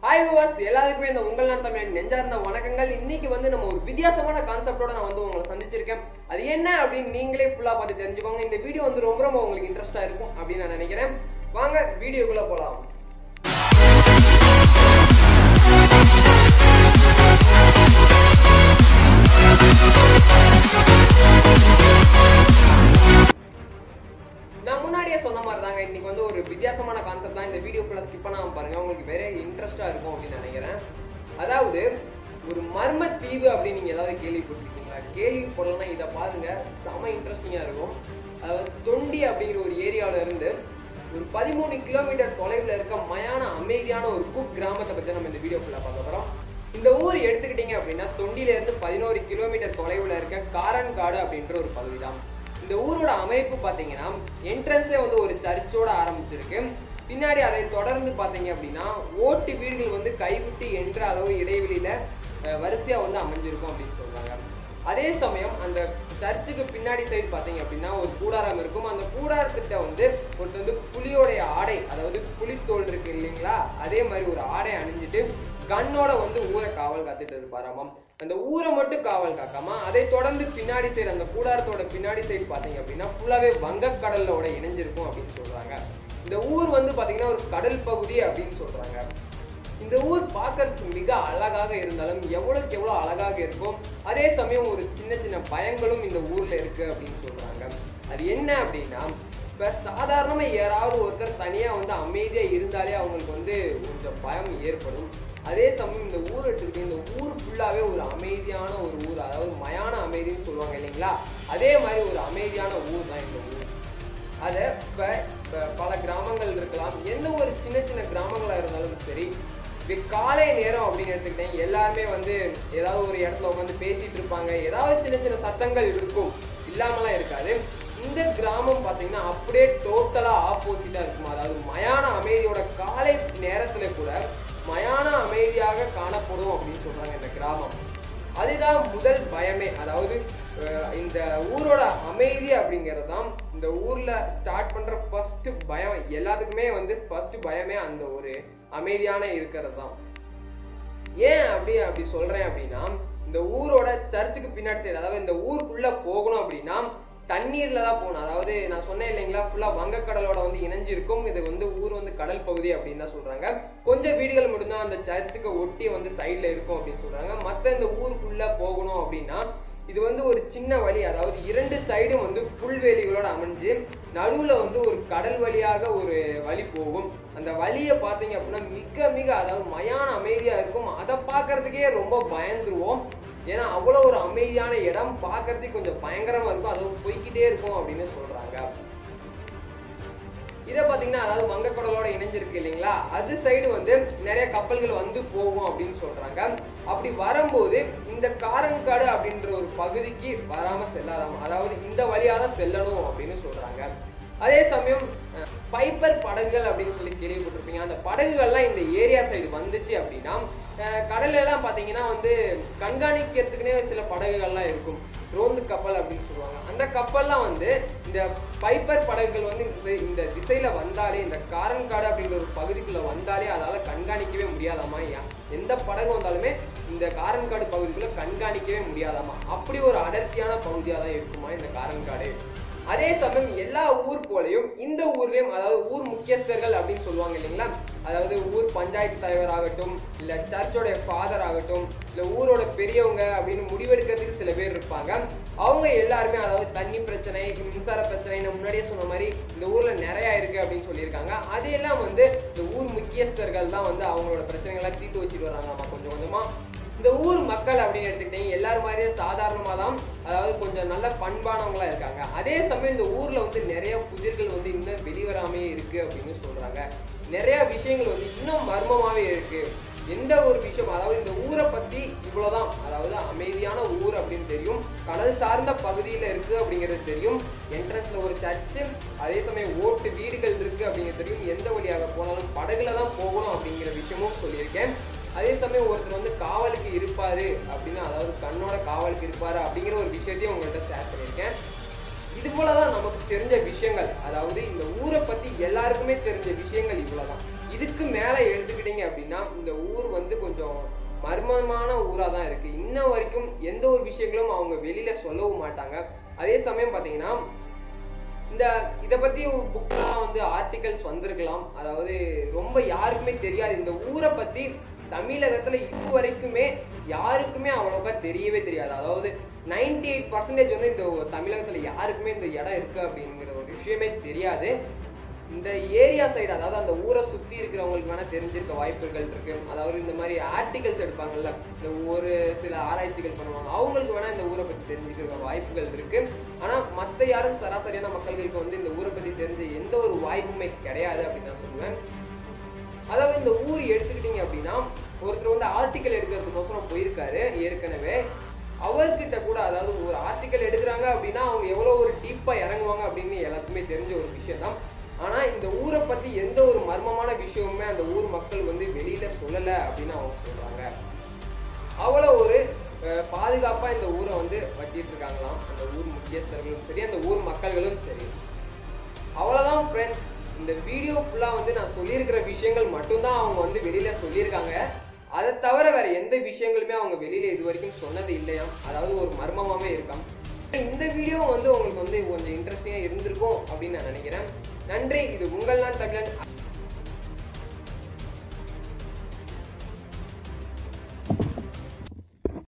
hi விவாஸ் எல்லாருக்குமே இந்த உங்கள் நான் தமிழ் நெஞ்சார்ந்த வணக்கங்கள் இன்னைக்கு வந்து நம்ம ஒரு வித்தியாசமான கான்செப்டோட நான் வந்து உங்களை சந்திச்சிருக்கேன் அது என்ன அப்படின்னு நீங்களே ஃபுல்லா பார்த்து தெரிஞ்சுக்கோங்க இந்த வீடியோ வந்து ரொம்ப ரொம்ப உங்களுக்கு இன்ட்ரெஸ்டா இருக்கும் அப்படின்னு நான் நினைக்கிறேன் வாங்க வீடியோக்குள்ள போலாம் நான் முன்னாடியே சொன்ன மாதிரி தாங்க இன்னைக்கு வந்து ஒரு வித்தியாசமான கான்செப்ட் தான் இந்த வீடியோ ஃபுல்லாக ஸ்கிப் பண்ணாம பாருங்க உங்களுக்கு வேற இன்ட்ரெஸ்டா இருக்கும் அப்படின்னு நினைக்கிறேன் அதாவது ஒரு மர்ம தீவு அப்படின்னு நீங்க ஏதாவது கேள்விப்பட்டிருக்கீங்களா கேள்விப்படலன்னா இதை பாருங்க செம இன்ட்ரெஸ்டிங்கா இருக்கும் அதாவது தொண்டி அப்படிங்கிற ஒரு ஏரியாவில இருந்து ஒரு பதிமூணு கிலோமீட்டர் தொலைவில் இருக்க மயான அமைதியான ஒரு குக் கிராமத்தை பத்தி நம்ம இந்த வீடியோ ஃபுல்லாக பார்க்க போறோம் இந்த ஊர் எடுத்துக்கிட்டீங்க அப்படின்னா தொண்டில இருந்து பதினோரு கிலோமீட்டர் தொலைவில் இருக்க காரன்காடு அப்படின்ற ஒரு பகுதி தான் இந்த ஊரோட அமைப்பு பார்த்தீங்கன்னா என்ட்ரன்ஸ்ல வந்து ஒரு சர்ச்சோட ஆரம்பிச்சிருக்கு பின்னாடி அதை தொடர்ந்து பார்த்தீங்க அப்படின்னா ஓட்டு வீடுகள் வந்து கைவிட்டு என்ற அளவு இடைவெளியில அஹ், வரிசையா வந்து அமைஞ்சிருக்கும் அப்படின்னு சொல்றாங்க அதே சமயம் அந்த சர்ச்சுக்கு பின்னாடி சைடு பார்த்தீங்க அப்படின்னா ஒரு கூடாரம் இருக்கும் அந்த கூடாரத்திட்ட வந்து ஒருத்தர் வந்து புலியோடைய ஆடை அதாவது புலித்தோல் இருக்கு இல்லைங்களா அதே மாதிரி ஒரு ஆடை அணிஞ்சிட்டு கண்ணோட வந்து ஊரை காவல் காத்துட்டு இருப்பாராமாம் அந்த ஊரை மட்டும் காவல் காக்காம அதை தொடர்ந்து பின்னாடி சைடு அந்த கூடாரத்தோட பின்னாடி சைடு பார்த்தீங்க அப்படின்னா ஃபுல்லாவே வங்கக்கடலோட இணைஞ்சிருக்கும் அப்படின்னு சொல்றாங்க இந்த ஊர் வந்து பாத்தீங்கன்னா ஒரு கடல் பகுதி அப்படின்னு சொல்றாங்க இந்த ஊர் பார்க்கறதுக்கு மிக அழகாக இருந்தாலும் எவ்வளவுக்கு எவ்வளவு அழகாக இருக்கும் அதே சமயம் ஒரு சின்ன சின்ன பயங்களும் இந்த ஊர்ல இருக்கு அப்படின்னு சொல்றாங்க அது என்ன அப்படின்னா இப்ப சாதாரணமா யாராவது ஒருத்தர் தனியா வந்து அமைதியா இருந்தாலே அவங்களுக்கு வந்து கொஞ்சம் பயம் ஏற்படும் அதே சமயம் இந்த ஊர் எடுத்துக்கிட்டு இந்த ஊர் ஃபுல்லாவே ஒரு அமைதியான ஒரு ஊர் அதாவது மயான அமைதின்னு சொல்லுவாங்க இல்லைங்களா அதே மாதிரி ஒரு அமைதியான ஊர் தான் இந்த ஊர் அதை இப்போ பல கிராமங்கள் இருக்கலாம் எந்த ஒரு சின்ன சின்ன கிராமங்களா இருந்தாலும் சரி இப்ப காலை நேரம் அப்படின்னு எடுத்துக்கிட்டேன் எல்லாருமே வந்து ஏதாவது ஒரு இடத்துல உட்காந்து பேசிட்டு இருப்பாங்க ஏதாவது சின்ன சின்ன சத்தங்கள் இருக்கும் இல்லாமலாம் இருக்காது இந்த கிராமம் பார்த்தீங்கன்னா அப்படியே டோட்டலா ஆப்போசிட்டா இருக்கும் அதாவது மயான அமைதியோட காலை நேரத்துல கூட மயான அமைதியாக காணப்படும் அப்படின்னு சொல்றாங்க இந்த கிராமம் அதுதான் முதல் பயமே அதாவது அஹ், இந்த ஊரோட அமைதி அப்படிங்கிறது தான் இந்த ஊர்ல ஸ்டார்ட் பண்ற ஃபர்ஸ்ட் பயம் எல்லாத்துக்குமே வந்து ஃபர்ஸ்ட் பயமே அந்த ஒரு அமைதியான இருக்கிறது தான் ஏன் அப்படி அப்படி சொல்றேன் அப்படின்னா இந்த ஊரோட சர்ச்சுக்கு பின்னாடி சைடு அதாவது இந்த ஊருக்குள்ள போகணும் அப்படின்னா தண்ணீர்ல தான் போகணும் அதாவது நான் சொன்னேன் இல்லைங்களா ஃபுல்லா வங்கக்கடலோட வந்து இணைஞ்சிருக்கும் இது வந்து ஊர் வந்து கடல் பகுதி அப்படின்னு தான் சொல்றாங்க கொஞ்சம் வீடுகள் மட்டும்தான் அந்த சர்ச்சுக்கு ஒட்டி வந்து சைடுல இருக்கும் அப்படின்னு சொல்றாங்க மத்த இந்த ஊருக்குள்ள போகணும் அப்படின்னா இது வந்து ஒரு சின்ன வழி அதாவது இரண்டு சைடும் வந்து புல்வெளிகளோட அமைஞ்சு நடுவுல வந்து ஒரு கடல் வழியாக ஒரு வழி போகும் அந்த வழியை பார்த்தீங்க அப்படின்னா மிக மிக அதாவது மயான அமைதியா இருக்கும் அதை பார்க்கறதுக்கே ரொம்ப பயந்துருவோம் ஏன்னா அவ்வளோ ஒரு அமைதியான இடம் பார்க்கறதுக்கு கொஞ்சம் பயங்கரமா இருக்கும் அதுவும் போய்க்கிட்டே இருக்கும் அப்படின்னு சொல்றாங்க இதை பார்த்தீங்கன்னா அதாவது வங்கக்கடலோட இணைஞ்சிருக்கு இல்லைங்களா அது சைடு வந்து நிறைய கப்பல்கள் வந்து போகும் அப்படின்னு சொல்றாங்க அப்படி வரும்போது இந்த காரன்காடு அப்படின்ற ஒரு பகுதிக்கு வராம செல்லாதாம் அதாவது இந்த வழியா தான் செல்லணும் அப்படின்னு சொல்றாங்க அதே சமயம் அஹ், பைப்பர் படகுகள் அப்படின்னு சொல்லி கேள்விப்பட்டிருப்பீங்க அந்த படகுகள்லாம் இந்த ஏரியா சைடு வந்துச்சு அப்படின்னா அஹ், கடல்ல எல்லாம் பாத்தீங்கன்னா வந்து கண்காணிக்கிறதுக்குனே சில படகுகள்லாம் இருக்கும் ரோந்து கப்பல் அப்படின்னு சொல்லுவாங்க அந்த கப்பல்லாம் வந்து இந்த பைப்பர் படகுகள் வந்து இந்த இந்த திசையில வந்தாலே இந்த காரன்காடு அப்படின்ற ஒரு பகுதிக்குள்ள வந்தாலே அதால கண்காணிக்கவே முடியாதாமா ஏன் எந்த படகு வந்தாலுமே இந்த காரன்காடு பகுதிக்குள்ள கண்காணிக்கவே முடியாதாமா அப்படி ஒரு அடர்த்தியான பகுதியா தான் இருக்குமா இந்த காரன்காடு அதே சமயம் எல்லா ஊர் போலயும் இந்த ஊர்லயும் அதாவது ஊர் முக்கியஸ்தர்கள் அப்படின்னு சொல்லுவாங்க இல்லைங்களா அதாவது ஊர் பஞ்சாயத்து தலைவர் ஆகட்டும் இல்ல சர்ச்சோட ஃபாதர் ஆகட்டும் இல்ல ஊரோட பெரியவங்க அப்படின்னு முடிவெடுக்கிறதுக்கு சில பேர் இருப்பாங்க அவங்க எல்லாருமே அதாவது தண்ணி பிரச்சனை மின்சார பிரச்சனை நான் முன்னாடியே சொன்ன மாதிரி இந்த ஊர்ல நிறைய இருக்கு அப்படின்னு சொல்லியிருக்காங்க அதையெல்லாம் வந்து இந்த ஊர் முக்கியஸ்தர்கள் தான் வந்து அவங்களோட பிரச்சனைகளை தீர்த்து வச்சுட்டு வராங்கம்மா கொஞ்சம் கொஞ்சமா இந்த ஊர் மக்கள் அப்படின்னு எடுத்துக்கிட்டீங்க எல்லாரும் மாதிரியே சாதாரணமா தான் அதாவது கொஞ்சம் நல்ல பண்பானவங்களா இருக்காங்க அதே சமயம் இந்த ஊர்ல வந்து நிறைய புதிர்கள் வந்து இன்னும் வெளிவராமையே இருக்கு அப்படின்னு சொல்றாங்க நிறைய விஷயங்கள் வந்து இன்னும் மர்மமாவே இருக்கு எந்த ஒரு விஷயம் அதாவது இந்த ஊரை பத்தி இவ்வளவுதான் அதாவது அமைதியான ஊர் அப்படின்னு தெரியும் கடல் சார்ந்த பகுதியில இருக்கு அப்படிங்கிறது தெரியும் என்ட்ரன்ஸ்ல ஒரு சர்ச்சு அதே சமயம் ஓட்டு வீடுகள் இருக்கு அப்படிங்கிறது தெரியும் எந்த வழியாக போனாலும் படகுல தான் போகணும் அப்படிங்கிற விஷயமும் சொல்லியிருக்கேன் அதே சமயம் ஒருத்தர் வந்து காவலுக்கு இருப்பாரு அப்படின்னு அதாவது கண்ணோட காவலுக்கு இருப்பாரு அப்படிங்கிற ஒரு விஷயத்தையும் உங்கள்கிட்ட ஷேர் பண்ணியிருக்கேன் இது போலதான் நமக்கு தெரிஞ்ச விஷயங்கள் அதாவது இந்த ஊரை பத்தி எல்லாருக்குமே தெரிஞ்ச விஷயங்கள் இவ்வளவுதான் இதுக்கு மேல எடுத்துக்கிட்டீங்க அப்படின்னா இந்த ஊர் வந்து கொஞ்சம் மர்மமான ஊரா தான் இருக்கு இன்ன வரைக்கும் எந்த ஒரு விஷயங்களும் அவங்க வெளியில சொல்லவும் மாட்டாங்க அதே சமயம் பாத்தீங்கன்னா இந்த இதை பத்தி புக்லாம் வந்து ஆர்டிகல்ஸ் வந்திருக்கலாம் அதாவது ரொம்ப யாருக்குமே தெரியாது இந்த ஊரை பத்தி தமிழகத்துல இது வரைக்குமே யாருக்குமே அவ்வளோக்கா தெரியவே தெரியாது அதாவது நைன்டி எயிட் பர்சன்டேஜ் வந்து இந்த தமிழகத்துல யாருக்குமே இந்த இடம் இருக்கு அப்படிங்கிற ஒரு விஷயமே தெரியாது இந்த ஏரியா சைடு அதாவது அந்த ஊரை சுத்தி இருக்கிறவங்களுக்கு வேணா தெரிஞ்சிருக்க வாய்ப்புகள் இருக்கு அதாவது இந்த மாதிரி ஆர்டிகல்ஸ் எடுப்பாங்கல்ல இந்த ஒரு சில ஆராய்ச்சிகள் பண்ணுவாங்க அவங்களுக்கு வேணா இந்த ஊரை பத்தி தெரிஞ்சுக்கிற வாய்ப்புகள் இருக்கு ஆனா மத்த யாரும் சராசரியான மக்களுக்கு வந்து இந்த ஊரை பத்தி தெரிஞ்ச எந்த ஒரு வாய்ப்புமே கிடையாது அப்படின்னு நான் சொல்லுவேன் அதாவது இந்த ஊர் எடுத்துக்கிட்டீங்க அப்படின்னா ஒருத்தர் வந்து ஆர்டிக்கல் எடுக்கிறதுக்கோசரம் போயிருக்காரு ஏற்கனவே அவர்கிட்ட கூட அதாவது ஒரு ஆர்டிக்கல் எடுக்கிறாங்க அப்படின்னா அவங்க எவ்வளவு ஒரு டீப்பா இறங்குவாங்க அப்படின்னு எல்லாத்துக்குமே தெரிஞ்ச ஒரு விஷயம் தான் ஆனா இந்த ஊரை பத்தி எந்த ஒரு மர்மமான விஷயமுமே அந்த ஊர் மக்கள் வந்து வெளியில சொல்லல அப்படின்னு அவங்க சொல்றாங்க அவ்வளோ ஒரு அஹ், பாதுகாப்பா இந்த ஊரை வந்து வச்சிட்டு இருக்காங்களாம் அந்த ஊர் முக்கியஸ்தர்களும் சரி அந்த ஊர் மக்கள்களும் சரி அவ்வளவுதான் ஃப்ரெண்ட்ஸ் இந்த வீடியோ ஃபுல்லா வந்து நான் சொல்லியிருக்கிற விஷயங்கள் மட்டும்தான் அவங்க வந்து வெளியில சொல்லியிருக்காங்க அதை தவிர வேற எந்த விஷயங்களுமே அவங்க வெளியில இது வரைக்கும் சொன்னது இல்லையாம் அதாவது ஒரு மர்மமாவே இருக்காம் இந்த வீடியோ வந்து உங்களுக்கு வந்து கொஞ்சம் இன்ட்ரெஸ்டிங்கா இருந்திருக்கும் அப்படின்னு நான் நினைக்கிறேன் நன்றி இது உங்கள் நான் தமிழன்